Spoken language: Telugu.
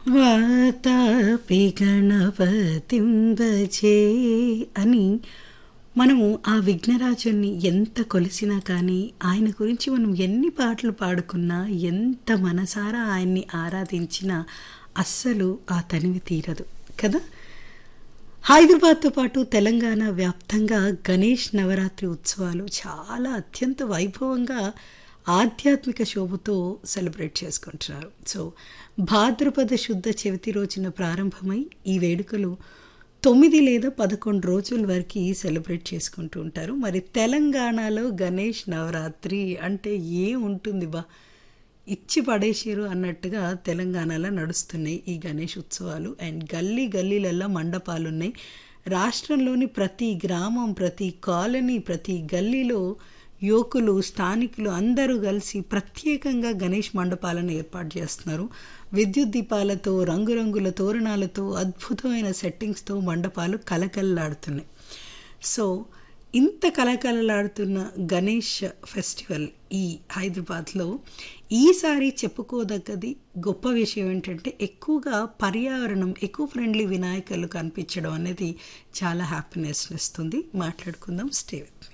వాతాపి గణపతిం భజే అని మనము ఆ విఘ్నరాజుని ఎంత కొలిసినా కానీ ఆయన గురించి మనం ఎన్ని పాటలు పాడుకున్నా ఎంత మనసారా ఆయన్ని ఆరాధించినా అస్సలు ఆ తనివి తీరదు కదా హైదరాబాద్తో పాటు తెలంగాణ వ్యాప్తంగా గణేష్ నవరాత్రి ఉత్సవాలు చాలా అత్యంత వైభవంగా ఆధ్యాత్మిక శోభతో సెలబ్రేట్ చేసుకుంటున్నారు సో భాద్రపద శుద్ధ చవితి రోజున ప్రారంభమై ఈ వేడుకలు తొమ్మిది లేదా పదకొండు రోజుల వరకు సెలబ్రేట్ చేసుకుంటూ ఉంటారు మరి తెలంగాణలో గణేష్ నవరాత్రి అంటే ఏం ఉంటుంది బా ఇచ్చి పడేసారు అన్నట్టుగా తెలంగాణలో నడుస్తున్నాయి ఈ గణేష్ ఉత్సవాలు అండ్ గల్లీ గల్లీలల్లో మండపాలు ఉన్నాయి రాష్ట్రంలోని ప్రతి గ్రామం ప్రతి కాలనీ ప్రతి గల్లీలో యువకులు స్థానికులు అందరూ కలిసి ప్రత్యేకంగా గణేష్ మండపాలను ఏర్పాటు చేస్తున్నారు విద్యుత్ దీపాలతో రంగురంగుల తోరణాలతో అద్భుతమైన సెట్టింగ్స్తో మండపాలు కలకలలాడుతున్నాయి సో ఇంత కలకలలాడుతున్న గణేష్ ఫెస్టివల్ ఈ హైదరాబాద్లో ఈసారి చెప్పుకోదగ్గది గొప్ప విషయం ఏంటంటే ఎక్కువగా పర్యావరణం ఎక్కువ ఫ్రెండ్లీ వినాయకులు కనిపించడం అనేది చాలా హ్యాపీనెస్ ఇస్తుంది మాట్లాడుకుందాం స్టే విత్